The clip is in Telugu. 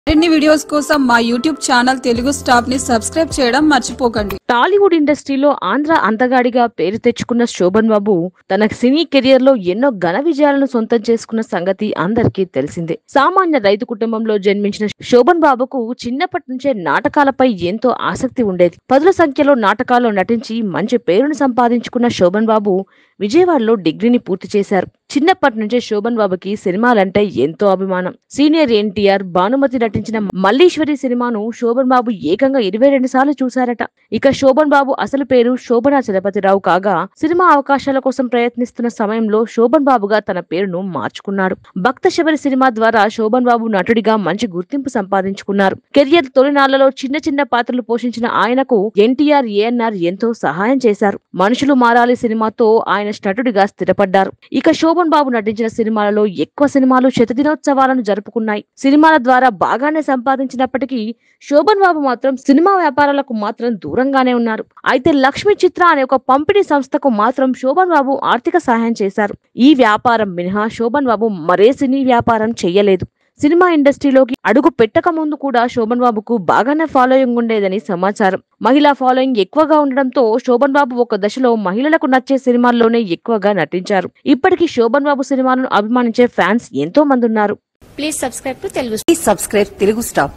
మరిన్ని వీడియోస్ కోసం మా యూట్యూబ్ ఛానల్ తెలుగు స్టాప్ ని సబ్స్క్రైబ్ చేయడం మర్చిపోకండి టాలీవుడ్ ఇండస్ట్రీలో ఆంధ్ర అంతగాడిగా పేరు తెచ్చుకున్న శోభన్ బాబు తన సినీ కెరియర్ లో ఎన్నో ఘన విజయాలను సొంతం చేసుకున్న సంగతి అందరికీ తెలిసిందే సామాన్య రైతు కుటుంబంలో జన్మించిన శోభన్ బాబుకు చిన్నప్పటి నుంచే నాటకాలపై ఎంతో ఆసక్తి ఉండేది పదుల సంఖ్యలో నాటకాల్లో నటించి మంచి పేరును సంపాదించుకున్న శోభన్ బాబు విజయవాడలో డిగ్రీని పూర్తి చేశారు చిన్నప్పటి నుంచే శోభన్ బాబుకి సినిమాలంటే ఎంతో అభిమానం సీనియర్ ఎన్టీఆర్ భానుమతి నటించిన మల్లీశ్వరి సినిమాను శోభన్ బాబు ఏకంగా ఇరవై రెండు సార్లు చూశారట ఇక శోభన్ బాబు అసలు పేరు శోభనా చలపతిరావు కాగా సినిమా అవకాశాల కోసం ప్రయత్నిస్తున్న సమయంలో శోభన్ బాబుగా తన పేరును మార్చుకున్నాడు భక్త శబరి సినిమా ద్వారా శోభన్ బాబు నటుడిగా మంచి గుర్తింపు సంపాదించుకున్నారు కెరియర్ తొలినాళ్లలో చిన్న చిన్న పాత్రలు పోషించిన ఆయనకు ఎన్టీఆర్ ఏఎన్ఆర్ ఎంతో సహాయం చేశారు మనుషులు మారాలి సినిమాతో ఆయన నటుడిగా స్థిరపడ్డారు ఇక శోభన్ బాబు నటించిన సినిమాలలో ఎక్కువ సినిమాలు శతదినోత్సవాలను జరుపుకున్నాయి సినిమాల ద్వారా బాగానే సంపాదించినప్పటికీ శోభన్ బాబు మాత్రం సినిమా వ్యాపారాలకు మాత్రం దూరంగానే ఉన్నారు అయితే లక్ష్మీ చిత్ర అనే ఒక పంపిణీ సంస్థకు మాత్రం శోభన్ బాబు ఆర్థిక సహాయం చేశారు ఈ వ్యాపారం మినహా శోభన్ బాబు మరే సినీ వ్యాపారం చెయ్యలేదు సినిమా ఇండస్ట్రీలోకి అడుగు పెట్టక ముందు కూడా శోభన్ బాబుకు బాగానే ఫాలోయింగ్ ఉండేదని సమాచారం మహిళా ఫాలోయింగ్ ఎక్కువగా ఉండడంతో శోభన్ బాబు ఒక దశలో మహిళలకు నచ్చే సినిమాల్లోనే ఎక్కువగా నటించారు ఇప్పటికీ శోభన్ బాబు సినిమాలను అభిమానించే ఫ్యాన్స్ ఎంతో మంది ఉన్నారు please subscribe to Telugu Please subscribe Telugu Star.